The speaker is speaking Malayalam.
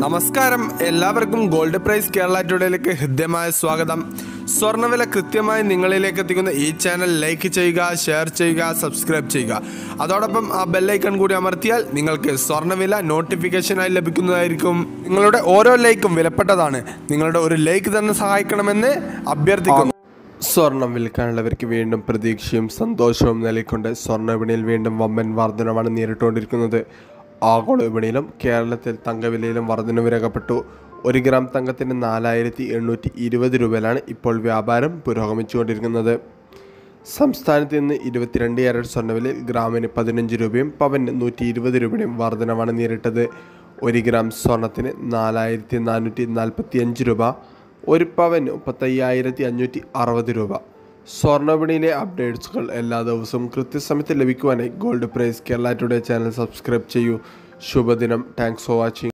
നമസ്കാരം എല്ലാവർക്കും ഗോൾഡ് പ്രൈസ് കേരള ടുഡേയിലേക്ക് ഹൃദ്യമായ സ്വാഗതം സ്വർണ്ണവില കൃത്യമായി നിങ്ങളിലേക്ക് എത്തിക്കുന്ന ഈ ചാനൽ ലൈക്ക് ചെയ്യുക ഷെയർ ചെയ്യുക സബ്സ്ക്രൈബ് ചെയ്യുക അതോടൊപ്പം ആ ബെല്ലൈക്കൺ കൂടി അമർത്തിയാൽ നിങ്ങൾക്ക് സ്വർണ്ണവില നോട്ടിഫിക്കേഷനായി ലഭിക്കുന്നതായിരിക്കും നിങ്ങളുടെ ഓരോ ലൈക്കും വിലപ്പെട്ടതാണ് നിങ്ങളുടെ ഒരു ലൈക്ക് തന്നെ സഹായിക്കണമെന്ന് അഭ്യർത്ഥിക്കുന്നു സ്വർണം വിൽക്കാനുള്ളവർക്ക് വീണ്ടും പ്രതീക്ഷയും സന്തോഷവും നൽകിക്കൊണ്ട് സ്വർണ്ണ വിപണിയിൽ വീണ്ടും വമ്പൻ വർധനമാണ് നേരിട്ടുകൊണ്ടിരിക്കുന്നത് ആഗോള വിപണിയിലും കേരളത്തിൽ തങ്കവിലയിലും വർധനവ് രേഖപ്പെട്ടു ഒരു ഗ്രാം തങ്കത്തിന് നാലായിരത്തി എണ്ണൂറ്റി ഇരുപത് രൂപയിലാണ് ഇപ്പോൾ വ്യാപാരം പുരോഗമിച്ചുകൊണ്ടിരിക്കുന്നത് സംസ്ഥാനത്ത് ഇന്ന് ഇരുപത്തിരണ്ട് ക്യാരറ്റ് സ്വർണ്ണവിലയിൽ ഗ്രാമിന് പതിനഞ്ച് രൂപയും പവന് നൂറ്റി ഇരുപത് രൂപയും വർധനവാണ് നേരിട്ടത് ഒരു ഗ്രാം സ്വർണത്തിന് നാലായിരത്തി നാനൂറ്റി നാൽപ്പത്തി അഞ്ച് രൂപ ഒരു പവന് മുപ്പത്തയ്യായിരത്തി അഞ്ഞൂറ്റി അറുപത് രൂപ സ്വർണ്ണവിപണിയിലെ അപ്ഡേറ്റ്സുകൾ എല്ലാ ദിവസവും കൃത്യസമയത്ത് ലഭിക്കുവാനായി gold price Kerala today channel subscribe ചെയ്യൂ ശുഭദിനം താങ്ക്സ് ഫോർ വാച്ചിങ്